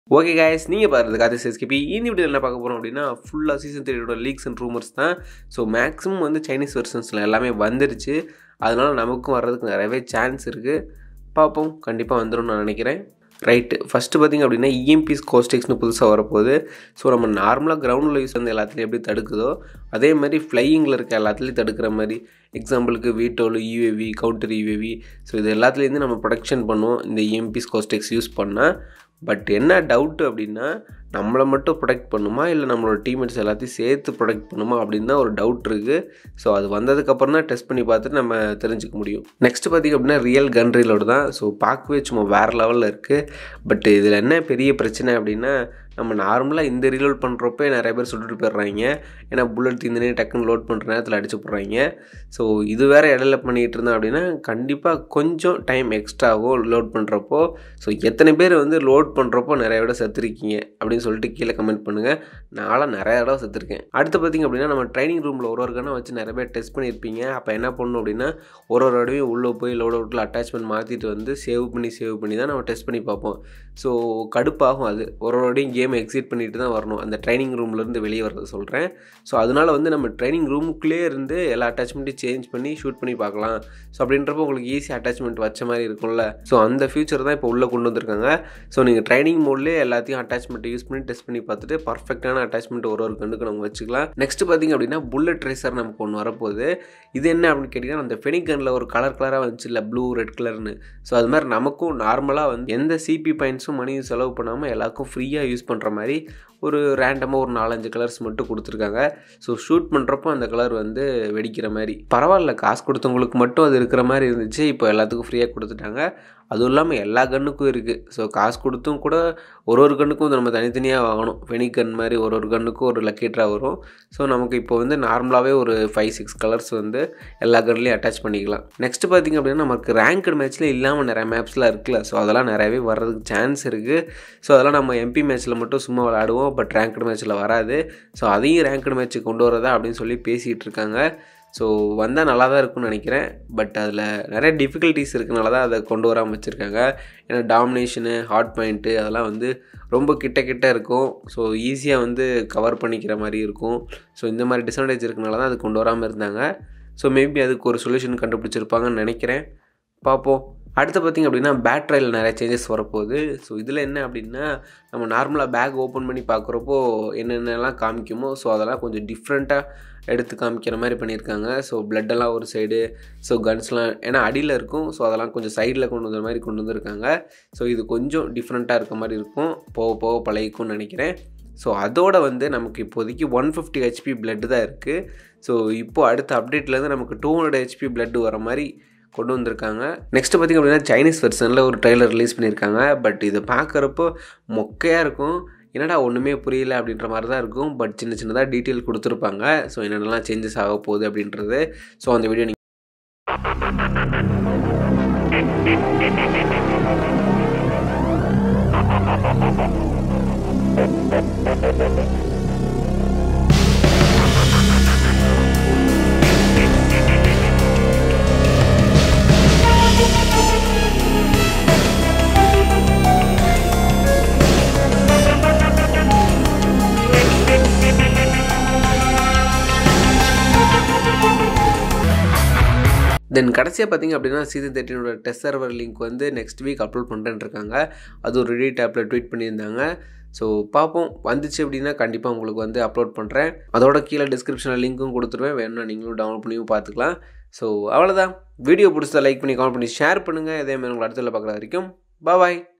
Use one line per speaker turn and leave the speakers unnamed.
okay guys நீங்கள் பார்க்குறது காது எஸ்கேபி இந்த வீடியோ என்ன பார்க்க போகிறோம் அப்படின்னா ஃபுல்லாக சீசன் த்ரீயோட லீக்ஸ் அண்ட் ரூமர்ஸ் தான் ஸோ மேக்ஸிமம் வந்து சைனீஸ் வெர்ஷன்ஸில் எல்லாமே வந்துருச்சு அதனால் நமக்கும் வர்றதுக்கு நிறையவே சான்ஸ் இருக்குது பார்ப்போம் கண்டிப்பாக வந்துடும் நான் நினைக்கிறேன் ரைட்டு ஃபஸ்ட்டு பார்த்திங்க அப்படின்னா இஎம்பிஸ் கோஸ்டெக்ஸ்னு புதுசாக வரப்போகுது ஸோ நம்ம நார்மலாக கிரவுண்டில் யூஸ் வந்து எல்லாத்துலேயும் எப்படி தடுக்குதோ அதே மாதிரி ஃப்ளையிங்கில் இருக்க எல்லாத்துலேயும் தடுக்கிற மாதிரி எக்ஸாம்பிளுக்கு வீட்டோல் யூஏவி கவுண்டர் யூஏவி ஸோ இது எல்லாத்துலேருந்து நம்ம ப்ரொடக்ஷன் பண்ணுவோம் இந்த இஎம்பிஸ் கோஸ்டெக்ஸ் யூஸ் பண்ணால் பட் என்ன டவுட்டு அப்படின்னா நம்மளை மட்டும் ப்ரொடெக்ட் பண்ணுமா இல்லை நம்மளோட டீம்மேட்ஸ் எல்லாத்தையும் சேர்த்து ப்ரொடெக்ட் பண்ணுமா அப்படின்னு தான் ஒரு டவுட் இருக்குது ஸோ அது வந்ததுக்கப்புறம் தான் டெஸ்ட் பண்ணி பார்த்துட்டு நம்ம தெரிஞ்சுக்க முடியும் நெக்ஸ்ட் பார்த்திங்க அப்படின்னா ரியல் கன் ரீலோடு தான் ஸோ பார்க்கவே சும்மா வேறு லெவலில் இருக்குது பட் இதில் என்ன பெரிய பிரச்சனை அப்படின்னா நம்ம நார்மலாக இந்த ரீலோட் பண்ணுறப்ப நிறைய பேர் சுட்டுட்டு போயிடுறாங்க ஏன்னா புல்லட் தீந்துனே டக்குன்னு லோட் பண்ணுற நேரத்தில் அடிச்சு போடுறாங்க ஸோ இது வேறு இடையில பண்ணிகிட்டு இருந்தோம் அப்படின்னா கண்டிப்பாக கொஞ்சம் டைம் எக்ஸ்ட்ரா ஆகும் லோட் பண்ணுறப்போ ஸோ எத்தனை பேர் வந்து லோட் பண்ணுறப்போ நிறைய விட செத்துருக்கீங்க அப்படின்னு சொல்லிட்டு கீழே கமெண்ட் பண்ணுங்கள் நான்லாம் நிறைய தடவை செத்துருக்கேன் அடுத்து பார்த்திங்க அப்படின்னா நம்ம ட்ரைனிங் ரூமில் ஒரு ஒரு கண்ணை வச்சு நிறைய பேர் டெஸ்ட் பண்ணியிருப்பீங்க அப்போ என்ன பண்ணணும் அப்படின்னா ஒரு ஒரு தடவையும் உள்ளே போய் லோட் அவுட்டில் அட்டாச்மெண்ட் மாற்றிட்டு வந்து சேவ் பண்ணி சேவ் பண்ணி தான் நம்ம டெஸ்ட் பண்ணி பார்ப்போம் ஸோ கடுப்பாகும் அது ஒரு ஒரு வாட்டியும் கேம் எக்ஸிட் பண்ணிட்டு தான் வரணும் அந்த ட்ரைனிங் ரூம்லேருந்து வெளியே வரதை சொல்கிறேன் ஸோ அதனால் வந்து நம்ம ட்ரைனிங் ரூமுக்குள்ளே இருந்து எல்லா அட்டாச்மெண்ட்டையும் சேஞ்ச் பண்ணி ஷூட் பண்ணி பார்க்கலாம் ஸோ அப்படின்றப்போ உங்களுக்கு ஈஸி அட்டாச்மெண்ட் வச்ச மாதிரி இருக்கும்ல ஸோ அந்த ஃபியூச்சர் தான் இப்போ உள்ளே கொண்டு வந்திருக்காங்க ஸோ நீங்கள் ட்ரைனிங் மோட்லேயே எல்லாத்தையும் அட்டாச்மெண்ட்டை யூஸ் பண்ணி டெஸ்ட் பண்ணி பார்த்துட்டு பர்ஃபெக்டான அட்டாச்மெண்ட் ஒரு ஒரு கண்டுக்கு நம்ம வச்சுக்கலாம் நெக்ஸ்ட் பார்த்திங்க அப்படின்னா புல்லட் ட்ரேசர் நமக்கு ஒன்று வரப்போகுது இது என்ன அப்படின்னு கேட்டிங்கன்னா அந்த ஃபெனிகனில் ஒரு கலர் கலராக வந்துச்சு இல்லை ப்ளூ ரெட் கலர்னு ஸோ அது மாதிரி நமக்கும் நார்மலாக வந்து எந்த சிபி பாயிண்ட்ஸும் மணியும் செலவு பண்ணாமல் எல்லாருக்கும் ஃப்ரீயாக யூஸ் பண்ணுற மாதிரி ஒரு ரேண்டமாக ஒரு நாலஞ்சு கலர்ஸ் மட்டும் கொடுத்துருக்காங்க ஸோ ஷூட் பண்ணுறப்போ அந்த கலர் வந்து வெடிக்கிற மாதிரி பரவாயில்ல காசு கொடுத்தவங்களுக்கு மட்டும் அது இருக்கிற மாதிரி இருந்துச்சு இப்போ எல்லாத்துக்கும் ஃப்ரீயாக கொடுத்துட்டாங்க அதுவும் இல்லாமல் எல்லா கன்னுக்கும் இருக்குது ஸோ காசு கொடுத்தும் கூட ஒரு ஒரு கன்னுக்கும் நம்ம தனித்தனியாக வாங்கணும் ஃபெனிக் கன் மாதிரி ஒரு ஒரு கன்னுக்கும் ஒரு லக்கேட்ரா வரும் ஸோ நமக்கு இப்போ வந்து நார்மலாகவே ஒரு ஃபைவ் சிக்ஸ் கலர்ஸ் வந்து எல்லா கன்லேயும் அட்டாச் பண்ணிக்கலாம் நெக்ஸ்ட் பார்த்திங்க அப்படின்னா நமக்கு ரேங்க்டு மேட்ச்சில் இல்லாமல் நிறைய மேப்ஸ்லாம் இருக்குல்ல ஸோ அதெல்லாம் நிறையவே வர்றதுக்கு சான்ஸ் இருக்குது ஸோ அதெல்லாம் நம்ம எம்பி மேட்ச்சில் மட்டும் சும்மா விளாடுவோம் பட் ரேங்க்டு மேட்ச்சில் வராது ஸோ அதையும் ரேங்க்டு மேட்ச்சுக்கு கொண்டு வரதா அப்படின்னு சொல்லி பேசிகிட்டு இருக்காங்க ஸோ வந்தால் நல்லா தான் இருக்கும்னு நினைக்கிறேன் பட் அதில் நிறைய டிஃபிகல்ட்டிஸ் இருக்கனால தான் அதை கொண்டு வராமல் வச்சுருக்காங்க ஏன்னா டாமினேஷனு ஹாட் பாயிண்ட்டு அதெல்லாம் வந்து ரொம்ப கிட்ட கிட்ட இருக்கும் ஸோ ஈஸியாக வந்து கவர் பண்ணிக்கிற மாதிரி இருக்கும் ஸோ இந்த மாதிரி டிஸ்அட்வான்டேஜ் இருக்கனால தான் அது கொண்டு வராமல் இருந்தாங்க ஸோ மேபி அதுக்கு ஒரு சொல்யூஷன் கண்டுபிடிச்சிருப்பாங்கன்னு நினைக்கிறேன் பார்ப்போம் அடுத்து பார்த்திங்க அப்படின்னா பேட்ரியில் நிறைய சேஞ்சஸ் வரப்போகுது ஸோ இதில் என்ன அப்படின்னா நம்ம நார்மலாக பேக் ஓப்பன் பண்ணி பார்க்குறப்போ என்னென்னலாம் காமிக்குமோ ஸோ அதெல்லாம் கொஞ்சம் டிஃப்ரெண்ட்டாக எடுத்து காமிக்கிற மாதிரி பண்ணியிருக்காங்க ஸோ பிளட்டெல்லாம் ஒரு சைடு ஸோ கன்ஸ்லாம் ஏன்னா அடியில் இருக்கும் ஸோ அதெல்லாம் கொஞ்சம் சைடில் கொண்டு வந்த மாதிரி கொண்டு வந்திருக்காங்க ஸோ இது கொஞ்சம் டிஃப்ரெண்ட்டாக இருக்க மாதிரி இருக்கும் போக போக பழகிக்கும்னு நினைக்கிறேன் ஸோ அதோட வந்து நமக்கு இப்போதைக்கு ஒன் ஃபிஃப்டி ஹெச்பி பிளட்டு தான் இருக்குது ஸோ இப்போது அடுத்த அப்டேட்லேருந்து நமக்கு டூ ஹண்ட்ரட் ஹெச்பி பிளட்டு வர மாதிரி கொண்டு வந்திருக்காங்க நெக்ஸ்ட் பார்த்திங்க அப்படின்னா சைனீஸ் வெர்ஷனில் ஒரு ட்ரெய்லர் ரிலீஸ் பண்ணியிருக்காங்க பட் இதை பார்க்குறப்போ மொக்கையாக இருக்கும் என்னடா ஒன்றுமே புரியல அப்படின்ற மாதிரி தான் இருக்கும் பட் சின்ன சின்னதாக டீட்டெயில் கொடுத்துருப்பாங்க ஸோ என்னென்னலாம் சேஞ்சஸ் ஆக போகுது அப்படின்றது ஸோ அந்த வீடியோ நீங்கள் தென் கடைசியாக பார்த்திங்க அப்படின்னா சீசன் தேர்ட்டினோட டெஸ்ட் சர்வர் லிங்க் வந்து நெக்ஸ்ட் வீக் அப்லோட் பண்ணுறேன்னு இருக்காங்க அது ஒரு ரெடி டேப்பில் ட்வீட் பண்ணியிருந்தாங்க ஸோ பார்ப்போம் வந்துச்சு அப்படின்னா கண்டிப்பாக உங்களுக்கு வந்து அப்லோட் பண்ணுறேன் அதோட கீழே டிஸ்கிரிப்ஷனில் லிங்க்கும் கொடுத்துருவேன் வேணும்னா நீங்களும் டவுன்லோட் பண்ணியும் பார்த்துக்கலாம் ஸோ அவ்வளோதான் வீடியோ பிடிச்சதை லைக் பண்ணி கமெண்ட் பண்ணி ஷேர் பண்ணுங்கள் இதே மாதிரி உங்களை அடுத்தல பார்க்குற வரைக்கும் பாய்